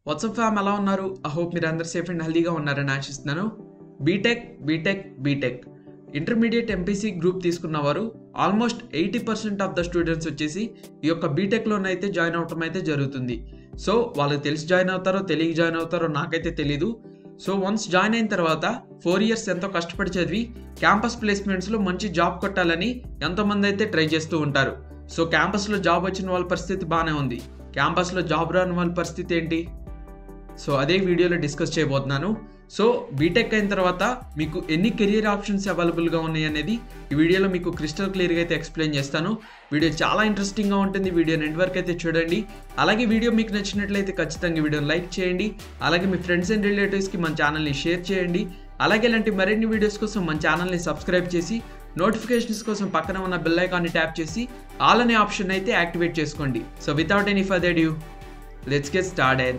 WhatsApp ఫ్యామ్ ఎలా ఉన్నారు ఐ హోప్ మీరు అందరు సేఫ్ అండ్ హెల్దీగా ఉన్నారని ఆశిస్తున్నాను BTech BTech BTech intermediate MPC group తీసుకున్న వారు almost eighty percent of the students వచ్చేసి ఈ యొక్క బీటెక్లోనైతే జాయిన్ అవటం అయితే జరుగుతుంది సో వాళ్ళు తెలిసి జాయిన్ అవుతారో తెలియక జాయిన్ అవుతారో నాకైతే తెలీదు సో వన్స్ జాయిన్ అయిన తర్వాత ఫోర్ ఇయర్స్ ఎంతో కష్టపడి చదివి క్యాంపస్ ప్లేస్మెంట్స్లో మంచి జాబ్ కొట్టాలని ఎంతోమంది అయితే ట్రై చేస్తూ ఉంటారు సో క్యాంపస్లో జాబ్ వచ్చిన వాళ్ళ పరిస్థితి బాగానే ఉంది క్యాంపస్లో జాబ్ రాని వాళ్ళ పరిస్థితి ఏంటి సో అదే వీడియోలో డిస్కస్ చేయబోతున్నాను సో బీటెక్ అయిన తర్వాత మీకు ఎన్ని కెరియర్ ఆప్షన్స్ అవైలబుల్గా ఉన్నాయి అనేది ఈ వీడియోలో మీకు క్రిస్టల్ క్లియర్గా అయితే ఎక్స్ప్లెయిన్ చేస్తాను వీడియో చాలా ఇంట్రెస్టింగ్గా ఉంటుంది వీడియో నెట్వర్క్ అయితే చూడండి అలాగే వీడియో మీకు నచ్చినట్లయితే ఖచ్చితంగా వీడియోని లైక్ చేయండి అలాగే మీ ఫ్రెండ్స్ అండ్ రిలేటివ్స్కి మన ఛానల్ని షేర్ చేయండి అలాగే ఇలాంటి మరిన్ని వీడియోస్ కోసం మన ఛానల్ని సబ్స్క్రైబ్ చేసి నోటిఫికేషన్స్ కోసం పక్కన ఉన్న బెల్ ఐకాన్ని ట్యాప్ చేసి ఆల్ అనే ఆప్షన్ అయితే యాక్టివేట్ చేసుకోండి so without any further due let's get started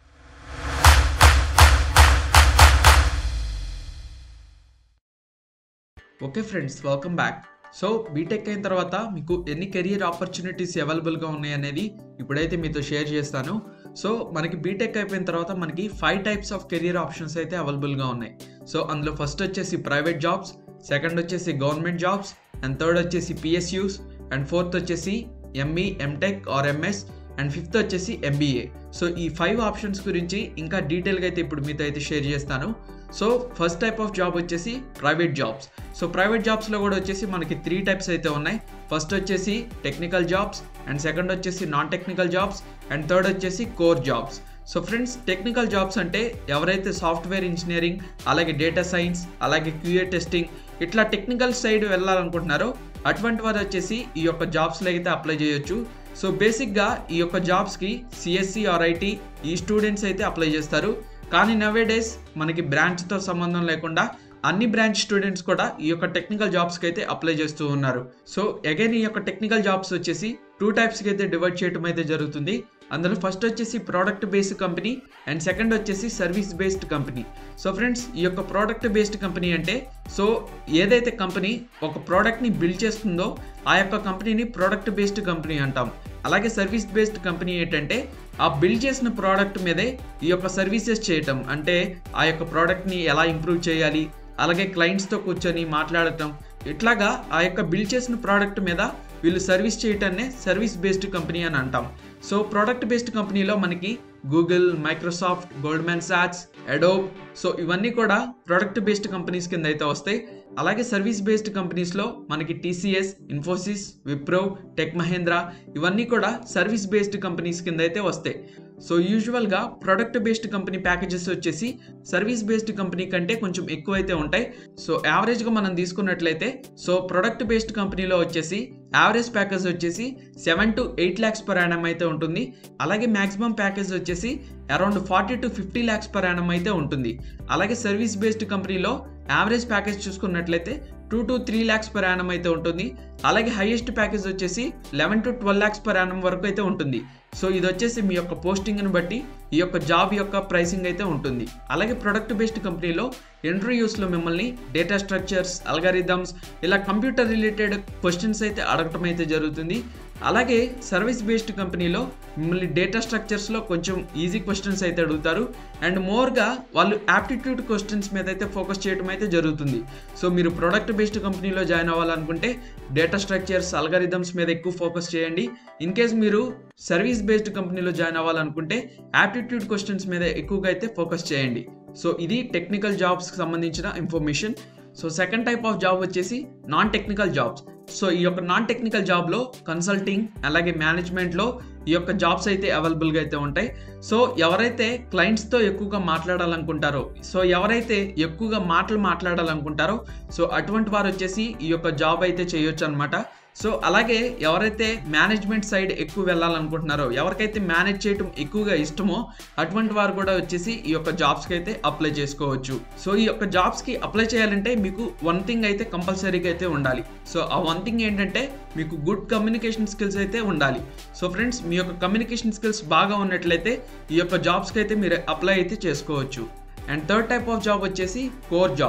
okay friends welcome back so BTech అయిన తర్వాత మీకు ఎన్ని కెరియర్ ఆపర్చునిటీస్ అవైలబుల్గా ఉన్నాయి అనేది ఇప్పుడైతే మీతో షేర్ చేస్తాను సో మనకి బీటెక్ అయిపోయిన తర్వాత మనకి five types of career options అయితే అవైలబుల్గా ఉన్నాయి సో అందులో ఫస్ట్ వచ్చేసి ప్రైవేట్ జాబ్స్ సెకండ్ వచ్చేసి గవర్నమెంట్ జాబ్స్ అండ్ థర్డ్ వచ్చేసి పిఎస్యూస్ అండ్ ఫోర్త్ వచ్చేసి ME MTech or MS and fifth వచ్చేసి ఎంబీఏ సో ఈ ఫైవ్ ఆప్షన్స్ గురించి ఇంకా డీటెయిల్గా అయితే ఇప్పుడు మీతో అయితే షేర్ చేస్తాను so first type of job వచ్చేసి ప్రైవేట్ జాబ్స్ సో ప్రైవేట్ జాబ్స్లో కూడా వచ్చేసి మనకి త్రీ టైప్స్ అయితే ఉన్నాయి ఫస్ట్ వచ్చేసి టెక్నికల్ జాబ్స్ అండ్ సెకండ్ వచ్చేసి non technical jobs and third వచ్చేసి core jobs so friends technical jobs అంటే ఎవరైతే సాఫ్ట్వేర్ ఇంజనీరింగ్ అలాగే డేటా సైన్స్ అలాగే క్యూఏ టెస్టింగ్ ఇట్లా టెక్నికల్ సైడ్ వెళ్ళాలనుకుంటున్నారో అటువంటి వారు వచ్చేసి ఈ యొక్క జాబ్స్లో అయితే అప్లై చేయొచ్చు సో బేసిక్గా ఈ యొక్క జాబ్స్కి సిఎస్సి ఆర్ ఐటీ ఈ స్టూడెంట్స్ అయితే అప్లై చేస్తారు కానీ నవే డేస్ మనకి బ్రాంచ్తో సంబంధం లేకుండా అన్ని బ్రాంచ్ స్టూడెంట్స్ కూడా ఈ యొక్క టెక్నికల్ జాబ్స్కి అయితే అప్లై చేస్తూ ఉన్నారు సో అగైన్ ఈ యొక్క టెక్నికల్ జాబ్స్ వచ్చేసి టూ టైప్స్కి అయితే డివైడ్ చేయడం అయితే జరుగుతుంది అందులో ఫస్ట్ వచ్చేసి product based company and second వచ్చేసి service based company so friends ఈ యొక్క ప్రోడక్ట్ బేస్డ్ కంపెనీ అంటే సో ఏదైతే కంపెనీ ఒక ప్రోడక్ట్ని బిల్డ్ చేస్తుందో ఆ యొక్క కంపెనీని ప్రోడక్ట్ బేస్డ్ కంపెనీ అంటాం అలాగే సర్వీస్ బేస్డ్ కంపెనీ ఏంటంటే ఆ బిల్డ్ చేసిన ప్రోడక్ట్ మీదే ఈ యొక్క సర్వీసెస్ చేయటం అంటే ఆ యొక్క ప్రోడక్ట్ని ఎలా ఇంప్రూవ్ చేయాలి అలాగే క్లయింట్స్తో కూర్చొని మాట్లాడటం ఇట్లాగా ఆ యొక్క బిల్డ్ చేసిన ప్రోడక్ట్ మీద వీళ్ళు సర్వీస్ చేయటాన్నే సర్వీస్ బేస్డ్ కంపెనీ అని అంటాం సో ప్రోడక్ట్ బేస్డ్ కంపెనీలో మనకి గూగుల్ మైక్రోసాఫ్ట్ గోల్డ్మెన్ సాట్స్ అడోబ్ సో ఇవన్నీ కూడా ప్రొడక్ట్ బేస్డ్ కంపెనీస్ కింద అయితే వస్తాయి అలాగే సర్వీస్ బేస్డ్ కంపెనీస్లో మనకి టీసీఎస్ ఇన్ఫోసిస్ విప్రో టెక్ మహేంద్ర ఇవన్నీ కూడా సర్వీస్ బేస్డ్ కంపెనీస్ కింద అయితే వస్తాయి సో యూజువల్గా ప్రొడక్ట్ బేస్డ్ కంపెనీ ప్యాకేజెస్ వచ్చేసి సర్వీస్ బేస్డ్ కంపెనీ కంటే కొంచెం ఎక్కువ అయితే ఉంటాయి సో యావరేజ్గా మనం తీసుకున్నట్లయితే సో ప్రొడక్ట్ బేస్డ్ కంపెనీలో వచ్చేసి యావరేజ్ ప్యాకేజ్ వచ్చేసి seven to eight lakhs per annum అయితే ఉంటుంది అలాగే మ్యాక్సిమం ప్యాకేజ్ వచ్చేసి around forty to fifty lakhs per annum అయితే ఉంటుంది అలాగే సర్వీస్ బేస్డ్ కంపెనీలో యావరేజ్ ప్యాకేజ్ చూసుకున్నట్లయితే two to three lakhs per annum అయితే ఉంటుంది అలాగే హైయెస్ట్ ప్యాకేజ్ వచ్చేసి eleven to twelve lakhs per annum వరకు అయితే ఉంటుంది సో ఇది వచ్చేసి మీ యొక్క పోస్టింగ్ని బట్టి ఈ యొక్క జాబ్ యొక్క ప్రైసింగ్ అయితే ఉంటుంది అలాగే ప్రొడక్ట్ బేస్డ్ కంపెనీలో ఇంటర్వ్యూస్లో మిమ్మల్ని డేటా స్ట్రక్చర్స్ అల్గారిథమ్స్ ఇలా కంప్యూటర్ రిలేటెడ్ క్వశ్చన్స్ అయితే అడగటం అయితే జరుగుతుంది అలాగే సర్వీస్ బేస్డ్ కంపెనీలో మిమ్మల్ని డేటా స్ట్రక్చర్స్లో కొంచెం ఈజీ క్వశ్చన్స్ అయితే అడుగుతారు అండ్ మోర్గా వాళ్ళు యాప్టిట్యూడ్ క్వశ్చన్స్ మీద అయితే ఫోకస్ చేయడం అయితే జరుగుతుంది సో మీరు ప్రొడక్ట్ బేస్డ్ కంపెనీలో జాయిన్ అవ్వాలనుకుంటే డేటా స్ట్రక్చర్స్ అల్గారిథమ్స్ మీద ఎక్కువ ఫోకస్ చేయండి ఇన్ కేస్ మీరు సర్వీస్ బేస్డ్ కంపెనీలో జాయిన్ అవ్వాలనుకుంటే యాప్టిట్యూడ్ క్వశ్చన్స్ మీద ఎక్కువగా అయితే ఫోకస్ చేయండి సో ఇది టెక్నికల్ జాబ్స్కి సంబంధించిన information so second type of job వచ్చేసి నాన్ టెక్నికల్ జాబ్స్ సో ఈ యొక్క నాన్ టెక్నికల్ జాబ్లో కన్సల్టింగ్ అలాగే మేనేజ్మెంట్లో ఈ యొక్క జాబ్స్ అయితే అవైలబుల్గా అయితే ఉంటాయి సో ఎవరైతే క్లయింట్స్తో ఎక్కువగా మాట్లాడాలనుకుంటారో సో ఎవరైతే ఎక్కువగా మాటలు మాట్లాడాలనుకుంటారో సో అటువంటి వారు వచ్చేసి ఈ యొక్క జాబ్ అయితే చేయొచ్చు అనమాట సో అలాగే ఎవరైతే మేనేజ్మెంట్ సైడ్ ఎక్కువ వెళ్ళాలనుకుంటున్నారో ఎవరికైతే మేనేజ్ చేయటం ఎక్కువగా ఇష్టమో అటువంటి వారు కూడా వచ్చేసి ఈ యొక్క జాబ్స్కి అయితే అప్లై చేసుకోవచ్చు సో ఈ యొక్క జాబ్స్కి అప్లై చేయాలంటే మీకు వన్ థింగ్ అయితే కంపల్సరీగా అయితే ఉండాలి సో ఆ వన్ థింగ్ ఏంటంటే మీకు గుడ్ కమ్యూనికేషన్ స్కిల్స్ అయితే ఉండాలి సో ఫ్రెండ్స్ మీ యొక్క కమ్యూనికేషన్ స్కిల్స్ బాగా ఉన్నట్లయితే ఈ యొక్క జాబ్స్కి అయితే మీరు అప్లై అయితే చేసుకోవచ్చు and third type of job వచ్చేసి core jobs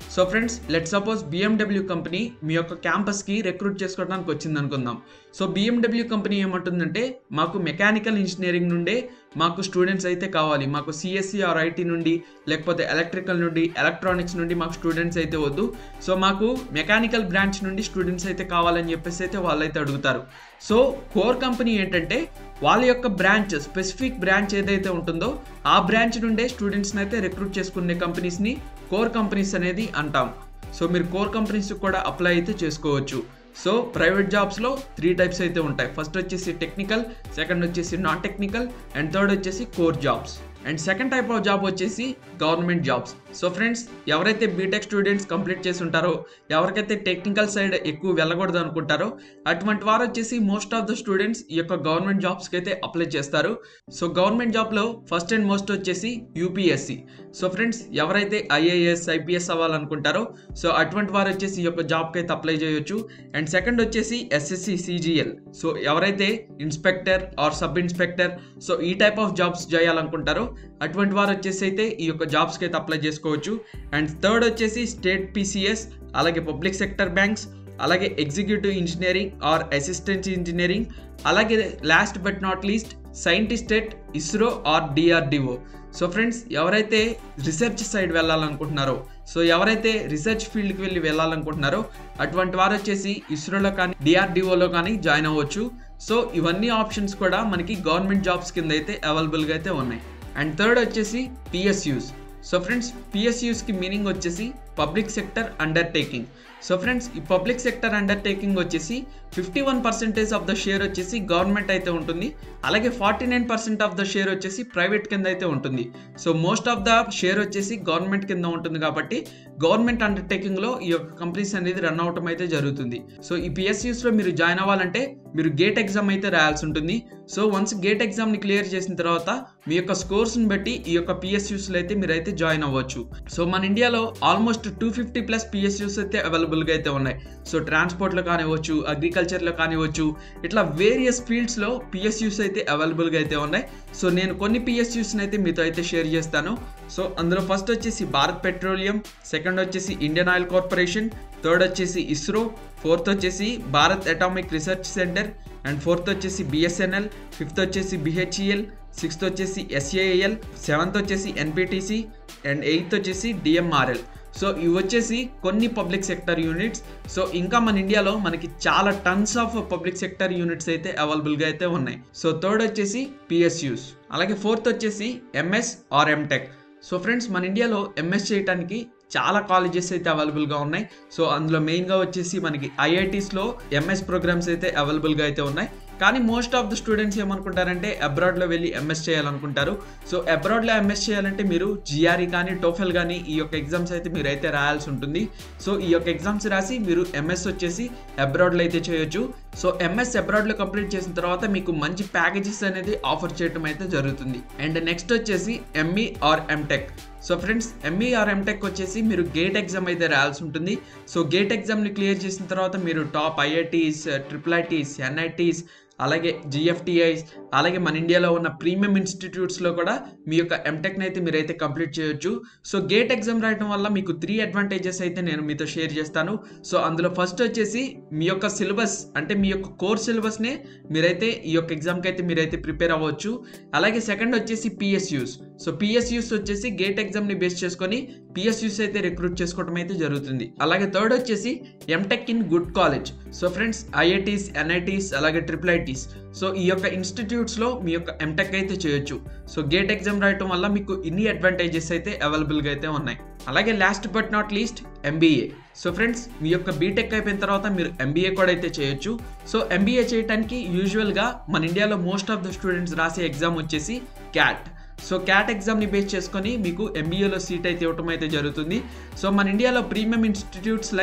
so friends let suppose BMW company మీ యొక్క క్యాంపస్కి రిక్రూట్ చేసుకోవడానికి వచ్చింది అనుకుందాం సో బిఎండబ్ల్యూ కంపెనీ ఏమంటుందంటే మాకు మెకానికల్ ఇంజనీరింగ్ నుండే మాకు స్టూడెంట్స్ అయితే కావాలి మాకు సిఎస్సి ఆర్ ఐటీ నుండి లేకపోతే ఎలక్ట్రికల్ నుండి ఎలక్ట్రానిక్స్ నుండి మాకు స్టూడెంట్స్ అయితే వద్దు సో మాకు మెకానికల్ బ్రాంచ్ నుండి స్టూడెంట్స్ అయితే కావాలని చెప్పేసి అయితే వాళ్ళైతే అడుగుతారు సో కోర్ కంపెనీ ఏంటంటే వాళ్ళ యొక్క బ్రాంచ్ స్పెసిఫిక్ బ్రాంచ్ ఏదైతే ఉంటుందో ఆ బ్రాంచ్ నుండే స్టూడెంట్స్ని అయితే రిక్రూట్ చేసుకునే కంపెనీస్ని కోర్ కంపెనీస్ అనేది అంటాం సో మీరు కోర్ కంపెనీస్ కూడా అప్లై అయితే చేసుకోవచ్చు సో ప్రైవేట్ జాబ్స్లో త్రీ టైప్స్ అయితే ఉంటాయి ఫస్ట్ వచ్చేసి టెక్నికల్ సెకండ్ వచ్చేసి నాన్ టెక్నికల్ అండ్ థర్డ్ వచ్చేసి core jobs and second type of job వచ్చేసి గవర్నమెంట్ జాబ్స్ సో ఫ్రెండ్స్ ఎవరైతే బీటెక్ స్టూడెంట్స్ కంప్లీట్ చేసి ఉంటారో ఎవరికైతే టెక్నికల్ సైడ్ ఎక్కువ వెళ్ళకూడదు అనుకుంటారో అటువంటి వారు వచ్చేసి మోస్ట్ ఆఫ్ ద స్టూడెంట్స్ ఈ యొక్క గవర్నమెంట్ జాబ్స్కి అయితే అప్లై చేస్తారు సో గవర్నమెంట్ జాబ్లో ఫస్ట్ అండ్ మోస్ట్ వచ్చేసి యూపీఎస్సి సో ఫ్రెండ్స్ ఎవరైతే ఐఏఎస్ ఐపీఎస్ అవ్వాలనుకుంటారో సో అటువంటి వారు వచ్చేసి ఈ యొక్క జాబ్కి అయితే అప్లై చేయొచ్చు అండ్ సెకండ్ వచ్చేసి ఎస్ఎస్సి సిజిఎల్ సో ఎవరైతే inspector or sub inspector so ఈ టైప్ ఆఫ్ జాబ్స్ చేయాలనుకుంటారో అటువంటి వారు వచ్చేసి అయితే ఈ యొక్క జాబ్స్కి అయితే అప్లై చేసుకోవచ్చు అండ్ థర్డ్ వచ్చేసి స్టేట్ పీసీఎస్ అలాగే పబ్లిక్ సెక్టర్ బ్యాంక్స్ అలాగే executive engineering or assistant engineering అలాగే last but not least scientist at ISRO or DRDO so friends ఎవరైతే రీసెర్చ్ సైడ్ వెళ్ళాలనుకుంటున్నారో సో ఎవరైతే రీసెర్చ్ ఫీల్డ్కి వెళ్ళి వెళ్ళాలనుకుంటున్నారో అటువంటి వారు వచ్చేసి ఇస్రోలో కానీ డిఆర్డిఓలో కానీ జాయిన్ అవ్వచ్చు సో ఇవన్నీ ఆప్షన్స్ కూడా మనకి గవర్నమెంట్ జాబ్స్ కింద అయితే అవైలబుల్గా అయితే ఉన్నాయి అండ్ థర్డ్ వచ్చేసి పిఎస్యూస్ సో ఫ్రెండ్స్ పిఎస్యూస్కి మీనింగ్ వచ్చేసి public sector undertaking so friends ఈ పబ్లిక్ సెక్టర్ అండర్టేకింగ్ వచ్చేసి fifty one percentage of the share వచ్చేసి గవర్నమెంట్ అయితే ఉంటుంది అలాగే forty nine percent of the share వచ్చేసి ప్రైవేట్ కింద అయితే ఉంటుంది so most of the share వచ్చేసి గవర్నమెంట్ కింద ఉంటుంది కాబట్టి గవర్నమెంట్ అండర్టేకింగ్లో ఈ యొక్క కంపెనీస్ అనేది రన్ అవటం అయితే జరుగుతుంది సో ఈ పిఎస్యూస్లో మీరు జాయిన్ అవ్వాలంటే మీరు గేట్ ఎగ్జామ్ అయితే రాయాల్సి ఉంటుంది సో వన్స్ గేట్ ఎగ్జామ్ని క్లియర్ చేసిన తర్వాత మీ యొక్క స్కోర్స్ని బట్టి ఈ యొక్క పిఎస్యూస్లో అయితే మీరైతే జాయిన్ అవ్వచ్చు సో మన ఇండియాలో almost two fifty plus PSUs అయితే అవైలబుల్గా అయితే ఉన్నాయి సో ట్రాన్స్పోర్ట్లో కానివ్వచ్చు అగ్రికల్చర్లో కానివ్వచ్చు ఇట్లా వేరియస్ ఫీల్డ్స్లో పిఎస్యూస్ అయితే అవైలబుల్గా అయితే ఉన్నాయి సో నేను కొన్ని పిఎస్యూస్ని అయితే మీతో అయితే షేర్ చేస్తాను సో అందులో ఫస్ట్ వచ్చేసి భారత్ పెట్రోలియం సెకండ్ వచ్చేసి ఇండియన్ ఆయిల్ కార్పొరేషన్ థర్డ్ వచ్చేసి ఇస్రో ఫోర్త్ వచ్చేసి Bharat atomic research centre and fourth వచ్చేసి బిఎస్ఎన్ఎల్ ఫిఫ్త్ వచ్చేసి బిహెచ్ఈఎల్ సిక్స్త్ వచ్చేసి ఎస్ఏఎల్ సెవెంత్ వచ్చేసి ఎన్పిటిసి అండ్ ఎయిత్ వచ్చేసి డిఎంఆర్ఎల్ సో ఇవి వచ్చేసి కొన్ని పబ్లిక్ సెక్టర్ యూనిట్స్ సో ఇంకా మన ఇండియాలో మనకి చాలా tons of public sector units అయితే అవైలబుల్గా అయితే ఉన్నాయి సో థర్డ్ వచ్చేసి పిఎస్యూస్ అలాగే ఫోర్త్ వచ్చేసి MS are MTech so friends మన ఇండియాలో ఎంఎస్ చేయడానికి చాలా కాలేజెస్ అయితే అవైలబుల్గా ఉన్నాయి సో అందులో మెయిన్గా వచ్చేసి మనకి ఐఐటీస్లో ఎంఎస్ ప్రోగ్రామ్స్ అయితే అవైలబుల్గా అయితే ఉన్నాయి కానీ మోస్ట్ ఆఫ్ ద స్టూడెంట్స్ ఏమనుకుంటారంటే అబ్రాడ్లో వెళ్ళి ఎంఎస్ చేయాలనుకుంటారు సో అబ్రాడ్లో ఎంఎస్ చేయాలంటే మీరు జిఆర్ఈ కానీ టోఫెల్ కానీ ఈ యొక్క ఎగ్జామ్స్ అయితే మీరు అయితే రాయాల్సి ఉంటుంది సో ఈ యొక్క ఎగ్జామ్స్ రాసి మీరు ఎంఎస్ వచ్చేసి అబ్రాడ్లో అయితే చేయొచ్చు సో ఎంఎస్ అబ్రాడ్లో కంప్లీట్ చేసిన తర్వాత మీకు మంచి ప్యాకేజెస్ అనేది ఆఫర్ చేయడం అయితే జరుగుతుంది అండ్ నెక్స్ట్ వచ్చేసి ME or MTech so friends ME or MTech వచ్చేసి మీరు గేట్ ఎగ్జామ్ అయితే రాయాల్సి ఉంటుంది సో గేట్ ఎగ్జామ్ని క్లియర్ చేసిన తర్వాత మీరు top IITs triple ITs NITs అలాగే జిఎఫ్టిఐస్ అలాగే మన ఇండియాలో ఉన్న ప్రీమియం ఇన్స్టిట్యూట్స్లో కూడా మీ యొక్క ఎంటెక్ని అయితే మీరైతే కంప్లీట్ చేయొచ్చు సో గేట్ ఎగ్జామ్ రాయడం వల్ల మీకు త్రీ అడ్వాంటేజెస్ అయితే నేను మీతో షేర్ చేస్తాను సో అందులో ఫస్ట్ వచ్చేసి మీ యొక్క సిలబస్ అంటే మీ యొక్క కోర్స్ సిలబస్నే మీరైతే ఈ యొక్క ఎగ్జామ్కి అయితే మీరైతే ప్రిపేర్ అవ్వచ్చు అలాగే సెకండ్ వచ్చేసి పిఎస్యూస్ సో పిఎస్యూస్ వచ్చేసి గేట్ ఎగ్జామ్ని బేస్ చేసుకొని పిఎస్యూస్ అయితే రిక్రూట్ చేసుకోవడం అయితే జరుగుతుంది అలాగే థర్డ్ వచ్చేసి MTech in good college so friends IITs NITs అలాగే ట్రిపుల్ ఐటీస్ సో ఈ యొక్క ఇన్స్టిట్యూట్స్లో మీ యొక్క ఎంటెక్ అయితే చేయొచ్చు సో గేట్ ఎగ్జామ్ రాయటం వల్ల మీకు ఇన్ని అడ్వాంటేజెస్ అయితే అవైలబుల్గా అయితే ఉన్నాయి అలాగే last but not least MBA so friends మీ యొక్క బీటెక్ అయిపోయిన తర్వాత మీరు ఎంబీఏ కూడా అయితే చేయొచ్చు సో ఎంబీఏ చేయడానికి యూజువల్గా మన ఇండియాలో మోస్ట్ ఆఫ్ ద స్టూడెంట్స్ రాసే ఎగ్జామ్ వచ్చేసి క్యాట్ సో క్యాట్ ఎగ్జామ్ని బేస్ చేసుకొని మీకు ఎంబీఏలో సీట్ అయితే ఇవ్వటం అయితే జరుగుతుంది సో మన ఇండియాలో premium institutes like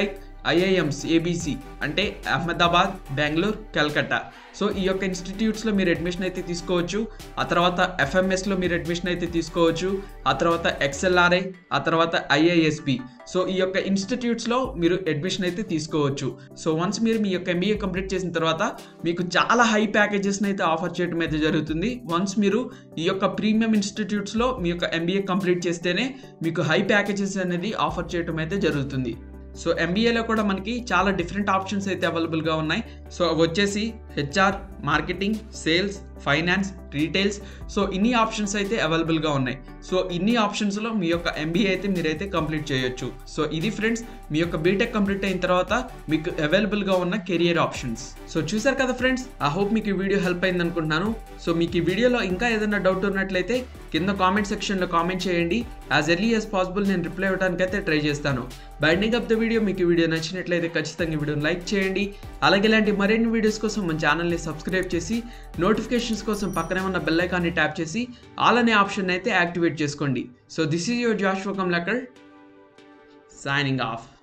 IIMs ABC అంటే అహ్మదాబాద్ బెంగళూరు కల్కట్టా సో ఈ యొక్క ఇన్స్టిట్యూట్స్లో మీరు అడ్మిషన్ అయితే తీసుకోవచ్చు ఆ తర్వాత ఎఫ్ఎంఎస్లో మీరు అడ్మిషన్ అయితే తీసుకోవచ్చు ఆ తర్వాత ఎక్స్ఎల్ఆర్ఐ ఆ తర్వాత ఐఐఎస్బి సో ఈ యొక్క ఇన్స్టిట్యూట్స్లో మీరు అడ్మిషన్ అయితే తీసుకోవచ్చు సో వన్స్ మీరు మీ యొక్క ఎంబీఏ కంప్లీట్ చేసిన తర్వాత మీకు చాలా హై ప్యాకేజెస్ని అయితే ఆఫర్ చేయడం అయితే జరుగుతుంది వన్స్ మీరు ఈ యొక్క ప్రీమియం ఇన్స్టిట్యూట్స్లో మీ యొక్క ఎంబీఏ కంప్లీట్ చేస్తేనే మీకు హై ప్యాకేజెస్ అనేది ఆఫర్ చేయడం అయితే జరుగుతుంది సో ఎంబీఏలో కూడా మనకి చాలా డిఫరెంట్ ఆప్షన్స్ అయితే అవైలబుల్గా ఉన్నాయి సో అవి వచ్చేసి HR marketing sales finance retails so ఇన్ని ఆప్షన్స్ అయితే అవైలబుల్గా ఉన్నాయి సో ఇన్ని ఆప్షన్స్లో మీ యొక్క ఎంబీఏ అయితే మీరైతే కంప్లీట్ చేయొచ్చు సో ఇది ఫ్రెండ్స్ మీ యొక్క బీటెక్ కంప్లీట్ అయిన తర్వాత మీకు అవైలబుల్గా ఉన్న కెరియర్ ఆప్షన్స్ సో చూసారు కదా ఫ్రెండ్స్ ఐ హోప్ మీకు ఈ వీడియో హెల్ప్ అయింది అనుకుంటున్నాను సో మీకు ఈ వీడియోలో ఇంకా ఏదైనా డౌట్ ఉన్నట్లయితే కింద కామెంట్ సెక్షన్లో కామెంట్ చేయండి యాజ్ ఎర్లీ యాజ్ పాసిబుల్ నేను రిప్లై ఇవ్వడానికి అయితే ట్రై చేస్తాను బైండింగ్ ఆఫ్ ద వీడియో మీకు ఈ వీడియో నచ్చినట్లయితే ఖచ్చితంగా ఈ వీడియోని లైక్ చేయండి అలాగే ఇలాంటి మరిన్ని వీడియోస్ కోసం మన ఛానల్ని సబ్స్క్రైబ్ చేసి నోటిఫికేషన్స్ కోసం పక్కనే ఉన్న బెల్ ఐకాన్ని ట్యాప్ చేసి ఆల్ అనే ఆప్షన్ అయితే యాక్టివేట్ చేసుకోండి సో దిస్ ఈజ్ యువర్ జాష్ వకమ్ లెక్కర్ సైనింగ్ ఆఫ్